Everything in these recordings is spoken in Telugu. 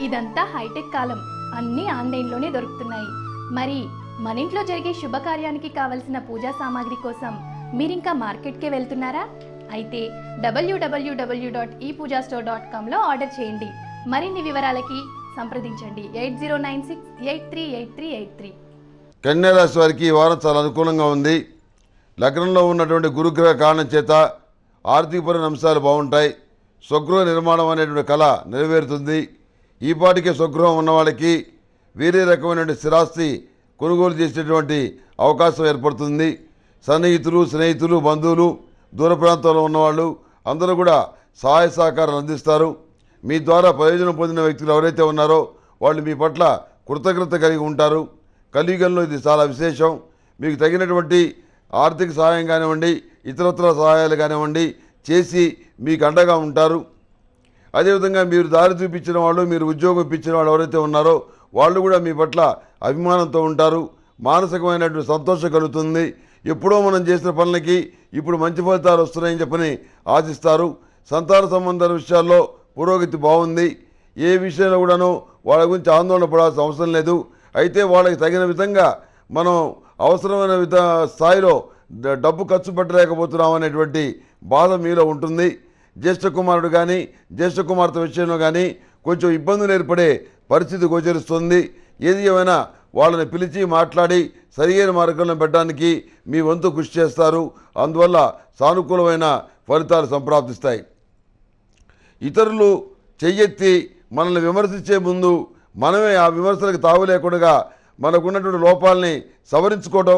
ఇదంతా హైటెక్ కాలం అన్నీ ఆన్లైన్లోనే దొరుకుతున్నాయి మరి మన ఇంట్లో జరిగే శుభకార్యానికి కావలసిన పూజా సామాగ్రి కోసం మీరింకా మార్కెట్కే వెళ్తున్నారా అయితే W W W dot e Pooja store dot కామ్లో ఆర్డర్ చేయండి మరిన్ని వివరాలకి సంప్రదించండి eight zero nine six eight three eight three eight three కన్యారాశి వారికి ఈ వారం చాలా అనుకూలంగా ఉంది లగ్నంలో ఉన్నటువంటి గురుగ్రహ కారణం చేత ఆర్థికపరమైన అంశాలు బాగుంటాయి స్వగృహ నిర్మాణం అనేటువంటి కళ నెరవేరుతుంది ఈ పాటికే స్వగృహం ఉన్న వాళ్ళకి వేరే రకమైనటువంటి స్థిరాస్తి కొనుగోలు చేసేటువంటి అవకాశం ఏర్పడుతుంది సన్నిహితులు స్నేహితులు బంధువులు దూర ప్రాంతంలో ఉన్నవాళ్ళు అందరూ కూడా సహాయ సహకారాలు అందిస్తారు మీ ద్వారా ప్రయోజనం పొందిన వ్యక్తులు ఎవరైతే ఉన్నారో వాళ్ళు మీ పట్ల కృతజ్ఞత కలిగి ఉంటారు కలియుగంలో ఇది చాలా విశేషం మీకు తగినటువంటి ఆర్థిక సహాయం కానివ్వండి ఇతరత్ర సహాయాలు కానివ్వండి చేసి మీకు అండగా ఉంటారు అదేవిధంగా మీరు దారి చూపించిన వాళ్ళు మీరు ఉద్యోగం ఇప్పించిన వాళ్ళు ఎవరైతే ఉన్నారో వాళ్ళు కూడా మీ పట్ల అభిమానంతో ఉంటారు మానసికమైనటువంటి సంతోషం కలుగుతుంది ఎప్పుడో మనం చేసిన పనులకి ఇప్పుడు మంచి ఫలితాలు వస్తున్నాయని చెప్పని ఆశిస్తారు సంతాన సంబంధాల విషయాల్లో పురోగతి బాగుంది ఏ విషయంలో కూడాను వాళ్ళ గురించి ఆందోళన పడాల్సిన అవసరం లేదు అయితే వాళ్ళకి తగిన విధంగా మనం అవసరమైన విధ స్థాయిలో డ- డబ్బు ఖర్చు పెట్టలేకపోతున్నాం అనేటువంటి బాధ మీలో ఉంటుంది జ్యేష్ఠ కుమారుడు కానీ జ్యేష్ఠ కుమార్తె విషయంలో కానీ కొంచెం ఇబ్బందులు ఏర్పడే పరిస్థితి గోచరిస్తుంది ఏది ఏమైనా వాళ్ళని పిలిచి మాట్లాడి సరియైన మార్గంలో పెట్టడానికి మీ వంతు కృషి చేస్తారు అందువల్ల సానుకూలమైన ఫలితాలు సంప్రాప్తిస్తాయి ఇతరులు చెయ్యెత్తి మనల్ని విమర్శించే ముందు మనమే ఆ విమర్శలకు తావు లేకుండా మనకున్నటువంటి లోపాలని సవరించుకోవడం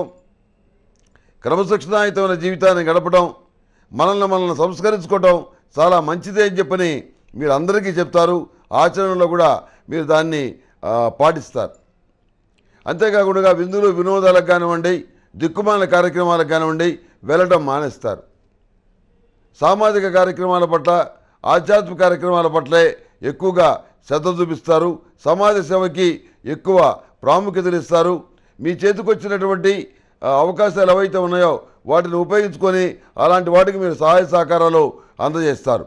క్రమశిక్షణాయుతమైన జీవితాన్ని గడపడం మనల్ని మనల్ని సంస్కరించుకోవడం చాలా మంచిదే అని చెప్పని మీరు అందరికీ చెప్తారు ఆచరణలో కూడా మీరు దాన్ని ఆ, పాటిస్తారు అంతేకాకుండా విందులు వినోదాలకు కానివ్వండి దిక్కుమాల కార్యక్రమాలకు కానివ్వండి వెళ్ళడం మానేస్తారు సామాజిక కార్యక్రమాల పట్ల ఆధ్యాత్మిక కార్యక్రమాల పట్లే ఎక్కువగా శ్రద్ధ చూపిస్తారు సమాజ సేవకి ఎక్కువ ప్రాముఖ్యతనిస్తారు మీ చేతికొచ్చినటువంటి ఆ, అవకాశాలు ఏవైతే ఉన్నాయో వాటిని ఉపయోగించుకొని అలాంటి వాటికి మీరు సహాయ సహకారాలు అందజేస్తారు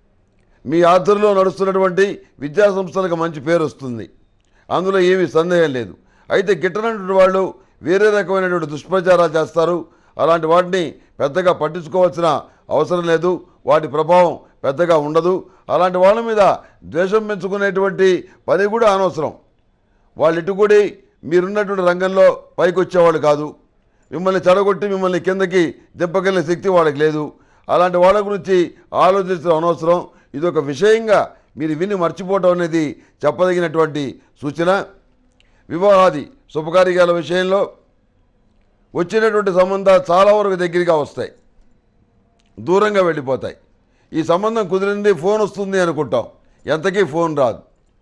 మీ ఆధ్వర్యంలో నడుస్తున్నటువంటి విద్యా సంస్థలకు మంచి పేరు వస్తుంది అందులో ఏమీ సందేహం లేదు అయితే గిట్టనటువంటి వాళ్ళు వేరే రకమైనటువంటి దుష్ప్రచారాలు చేస్తారు అలాంటి వాటిని పెద్దగా పట్టించుకోవాల్సిన అవసరం లేదు వాటి ప్రభావం పెద్దగా ఉండదు అలాంటి వాళ్ళ మీద ద్వేషం పెంచుకునేటువంటి పని కూడా అనవసరం వాళ్ళు ఇటుకూడి మీరున్నటువంటి రంగంలో పైకి వచ్చేవాళ్ళు కాదు మిమ్మల్ని చెడగొట్టి మిమ్మల్ని కిందకి దింపగలిగే శక్తి వాళ్ళకి లేదు అలాంటి వాళ్ళ గురించి ఆలోచించడం అనవసరం ఇది ఒక విషయంగా మీరు విని మర్చిపోవటం అనేది చెప్పదగినటువంటి సూచన వివాహాది శుభకార్యాల విషయంలో వచ్చినటువంటి సంబంధాలు చాలా వరకు దగ్గరగా వస్తాయి దూరంగా వెళ్ళిపోతాయి ఈ సంబంధం కుదిరింది ఫోన్ వస్తుంది అనుకుంటాం ఎంతకీ ఫోన్ రాదు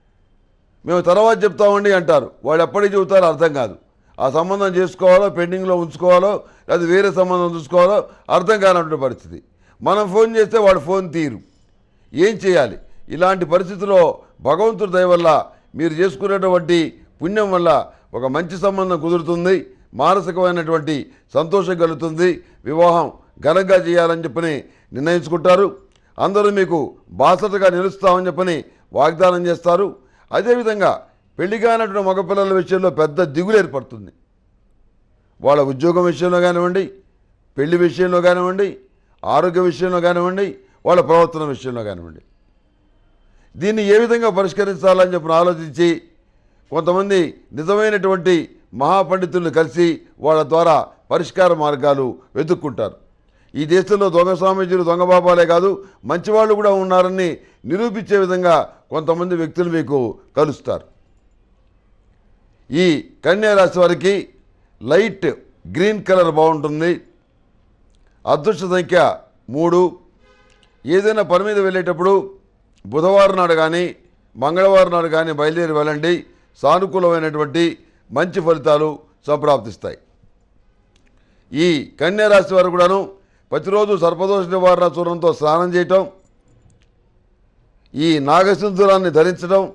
మేము తర్వాత చెప్తామండి అంటారు వాళ్ళు ఎప్పటికి చెబుతారో అర్థం కాదు ఆ సంబంధం చేసుకోవాలో పెండింగ్లో ఉంచుకోవాలో లేదా వేరే సంబంధం చూసుకోవాలో అర్థం కానటువంటి పరిస్థితి మనం ఫోన్ చేస్తే వాడు ఫోన్ తీరు ఏం చేయాలి ఇలాంటి పరిస్థితిలో భగవంతుడి దయ వల్ల మీరు చేసుకునేటువంటి పుణ్యం వల్ల ఒక మంచి సంబంధం కుదురుతుంది మానసికమైనటువంటి సంతోషం కలుగుతుంది వివాహం ఘనంగా చేయాలని చెప్పని నిర్ణయించుకుంటారు అందరూ మీకు బాసటగా నిలుస్తామని చెప్పని వాగ్దానం చేస్తారు అదేవిధంగా పెళ్లి కానటువంటి మగపిల్లల విషయంలో పెద్ద దిగులు ఏర్పడుతుంది వాళ్ళ ఉద్యోగం విషయంలో కానివ్వండి పెళ్లి విషయంలో కానివ్వండి ఆరోగ్య విషయంలో కానివ్వండి వాళ్ళ ప్రవర్తన విషయంలో కానివ్వండి దీన్ని ఏ విధంగా పరిష్కరించాలని చెప్పి ఆలోచించి కొంతమంది నిజమైనటువంటి మహాపండితుల్ని కలిసి వాళ్ళ ద్వారా పరిష్కార మార్గాలు వెతుక్కుంటారు ఈ దేశంలో దొంగ స్వామీజీలు దొంగ బాబాలే కాదు మంచివాళ్ళు కూడా ఉన్నారని నిరూపించే విధంగా కొంతమంది వ్యక్తులు మీకు కలుస్తారు ఈ కన్యా రాశి వారికి లైట్ గ్రీన్ కలర్ బాగుంటుంది అదృష్ట సంఖ్య మూడు ఏదైనా పని మీద వెళ్ళేటప్పుడు బుధవారం నాడు కానీ మంగళవారం నాడు కానీ బయలుదేరి వెళ్ళండి సానుకూలమైనటువంటి మంచి ఫలితాలు సంప్రాప్తిస్తాయి ఈ కన్యా రాశి వారు కూడాను ప్రతిరోజు సర్పదోష నివారణ చూడంతో స్నానం చేయటం ఈ నాగసింధురాన్ని ధరించడం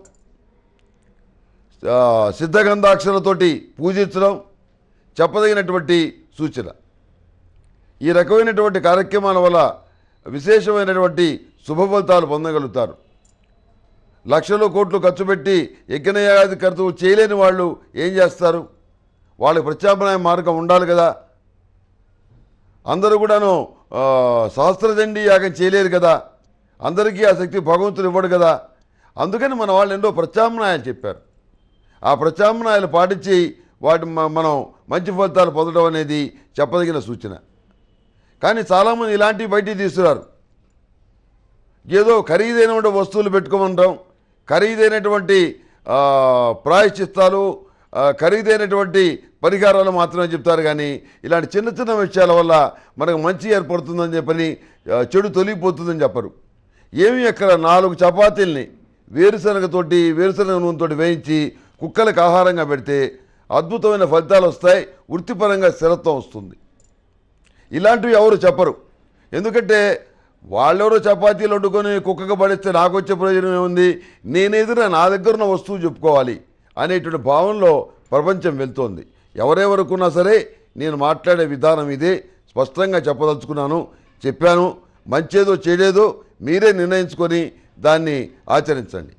ఆ, సిద్ధగంధాక్షరతోటి పూజించడం చెప్పదగినటువంటి సూచన ఈ రకమైనటువంటి కార్యక్రమాల వల్ల విశేషమైనటువంటి శుభ ఫలితాలు పొందగలుగుతారు లక్షలు కోట్లు ఖర్చు పెట్టి యజ్ఞయాది ఖర్చు చేయలేని వాళ్ళు ఏం చేస్తారు వాళ్ళకి ప్రత్యామ్నాయ మార్గం ఉండాలి కదా అందరూ కూడాను ఆ, సహస్రదండి యాగం చేయలేరు కదా అందరికీ ఆ శక్తి భగవంతుడు ఇవ్వడు కదా అందుకని మన వాళ్ళు ఎన్నో ప్రత్యామ్నాయాలు చెప్పారు ఆ ప్రత్యామ్నాయాలు పాటించి వాటి మ- మనం మంచి ఫలితాలు పొందడం అనేది చెప్పదగిన సూచన కానీ చాలామంది ఇలాంటివి బయటికి తీసుకురారు ఏదో ఖరీదైనటువంటి వస్తువులు పెట్టుకోమంటాం ఖరీదైనటువంటి ఆ, ప్రాయశ్చిత్తాలు ఆ, ఖరీదైనటువంటి పరిహారాలు మాత్రమే చెప్తారు కానీ ఇలాంటి చిన్న చిన్న విషయాల వల్ల మనకు మంచి ఏర్పడుతుందని చెప్పని ఆ, చెడు తొలిగిపోతుందని చెప్పరు ఏమి అక్కడ నాలుగు చపాతీల్ని వేరుశనగతోటి వేరుశనగ నూనెతోటి వేయించి కుక్కలకు ఆహారంగా పెడితే అద్భుతమైన ఫలితాలు వస్తాయి వృత్తిపరంగా స్థిరత్వం వస్తుంది ఇలాంటివి ఎవరు చెప్పరు ఎందుకంటే వాళ్ళెవరో చపాతీలు వండుకొని కుక్కకు పడిస్తే నాకు వచ్చే ప్రయోజనం ఏముంది నేనేదిరా నా దగ్గర ఉన్న వస్తువు చెప్పుకోవాలి అనేటువంటి భావంలో ప్రపంచం వెళ్తోంది ఎవరెవరుకున్నా సరే నేను మాట్లాడే విధానం ఇదే స్పష్టంగా చెప్పదలుచుకున్నాను చెప్పాను మంచేదో చెడేదో మీరే నిర్ణయించుకొని దాన్ని ఆచరించండి